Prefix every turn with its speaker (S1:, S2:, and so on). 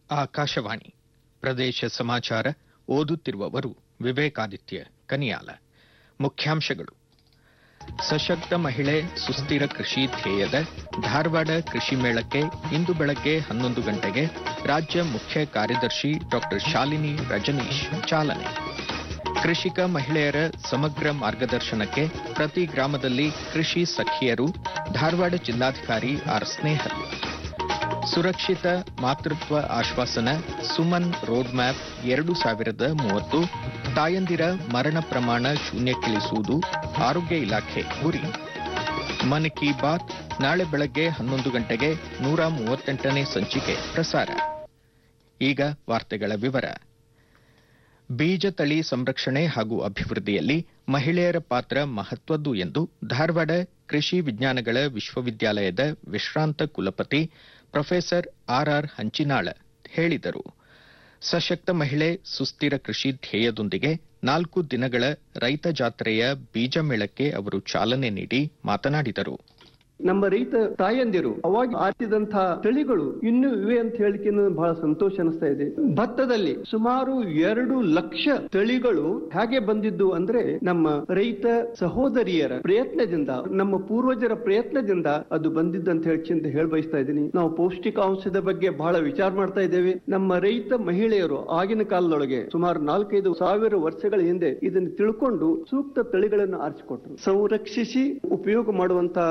S1: ಆಕಾಶವಾಣಿ ಪ್ರದೇಶ ಸಮಾಚಾರ ಓದುತ್ತಿರುವವರು ವಿವೇಕಾದಿತ್ಯ ಕನಿಯಾಲ ಮುಖ್ಯಾಂಶಗಳು ಸಶಕ್ತ ಮಹಿಳೆ ಸುಸ್ಥಿರ ಕೃಷಿ ಧ್ಯೇಯದ ಧಾರವಾಡ ಕೃಷಿ ಮೇಳಕ್ಕೆ ಇಂದು ಬೆಳಗ್ಗೆ ಹನ್ನೊಂದು ಗಂಟೆಗೆ ರಾಜ್ಯ ಮುಖ್ಯ ಕಾರ್ಯದರ್ಶಿ ಡಾಕ್ಟರ್ ಶಾಲಿನಿ ರಜನೀಶ್ ಚಾಲನೆ ಕೃಷಿಕ ಮಹಿಳೆಯರ ಸಮಗ್ರ ಮಾರ್ಗದರ್ಶನಕ್ಕೆ ಪ್ರತಿ ಗ್ರಾಮದಲ್ಲಿ ಕೃಷಿ ಸಖಿಯರು ಧಾರವಾಡ ಜಿಲ್ಲಾಧಿಕಾರಿ ಆರ್ ಸ್ನೇಹಲ್ ಸುರಕ್ಷಿತ ಮಾತೃತ್ವ ಆಶ್ವಾಸನ ಸುಮನ್ ರೋಡ್ ಮ್ಯಾಪ್ ಎರಡು ಸಾವಿರದ ಮೂವತ್ತು ತಾಯಂದಿರ ಮರಣ ಪ್ರಮಾಣ ಶೂನ್ಯಕ್ಕಿಳಿಸುವುದು ಆರೋಗ್ಯ ಇಲಾಖೆ ಗುರಿ ಮನ್ ಕಿ ಬಾತ್ ನಾಳೆ ಬೆಳಗ್ಗೆ ಹನ್ನೊಂದು ಗಂಟೆಗೆ ನೂರ ಮೂವತ್ತೆಂಟನೇ ಸಂಚಿಕೆ ಪ್ರಸಾರ ಈಗ ವಾರ್ತೆಗಳ ವಿವರ ಬೀಜ ತಳಿ ಸಂರಕ್ಷಣೆ ಹಾಗೂ ಅಭಿವೃದ್ಧಿಯಲ್ಲಿ ಮಹಿಳೆಯರ ಪಾತ್ರ ಮಹತ್ವದ್ದು ಎಂದು ಧಾರವಾಡ ಕೃಷಿ ವಿಜ್ಞಾನಗಳ ವಿಶ್ವವಿದ್ಯಾಲಯದ ವಿಶ್ರಾಂತ ಕುಲಪತಿ ಪ್ರೊಫೆಸರ್ ಆರ್ಆರ್ ಹಂಚಿನಾಳ ಹೇಳಿದರು ಸಶಕ್ತ ಮಹಿಳೆ ಸುಸ್ಥಿರ ಕೃಷಿ ಧ್ಯೇಯದೊಂದಿಗೆ ನಾಲ್ಕು ದಿನಗಳ ರೈತ ಜಾತ್ರೆಯ ಬೀಜ ಮೇಳಕ್ಕೆ ಅವರು ಚಾಲನೆ ನೀಡಿ ಮಾತನಾಡಿದರು
S2: ನಮ್ಮ ರೈತ ತಾಯಂದಿರು ಅವಾಗ ಆರಿಸಿದಂತಹ ತಳಿಗಳು ಇನ್ನೂ ಇವೆ ಅಂತ ಹೇಳಿಕೆ ಬಹಳ ಸಂತೋಷ ಅನಿಸ್ತಾ ಇದೆ ಭತ್ತದಲ್ಲಿ ಸುಮಾರು ಎರಡು ಲಕ್ಷ ತಳಿಗಳು ಹೇಗೆ ಬಂದಿದ್ದು ಅಂದ್ರೆ ನಮ್ಮ ರೈತ ಸಹೋದರಿಯರ ಪ್ರಯತ್ನದಿಂದ ನಮ್ಮ ಪೂರ್ವಜರ ಪ್ರಯತ್ನದಿಂದ ಅದು ಬಂದಿದ್ದು ಅಂತ ಹೇಳಿ ಹೇಳ ಬಯಸ್ತಾ ಇದ್ದೀನಿ ನಾವು ಪೌಷ್ಟಿಕಾಂಶದ ಬಗ್ಗೆ ಬಹಳ ವಿಚಾರ ಮಾಡ್ತಾ ಇದ್ದೇವೆ ನಮ್ಮ ರೈತ ಮಹಿಳೆಯರು ಆಗಿನ ಕಾಲದೊಳಗೆ ಸುಮಾರು ನಾಲ್ಕೈದು ಸಾವಿರ ವರ್ಷಗಳ ಹಿಂದೆ ಇದನ್ನು ತಿಳ್ಕೊಂಡು ಸೂಕ್ತ ತಳಿಗಳನ್ನು ಆರಿಸಿಕೊಟ್ರು ಸಂರಕ್ಷಿಸಿ ಉಪಯೋಗ ಮಾಡುವಂತ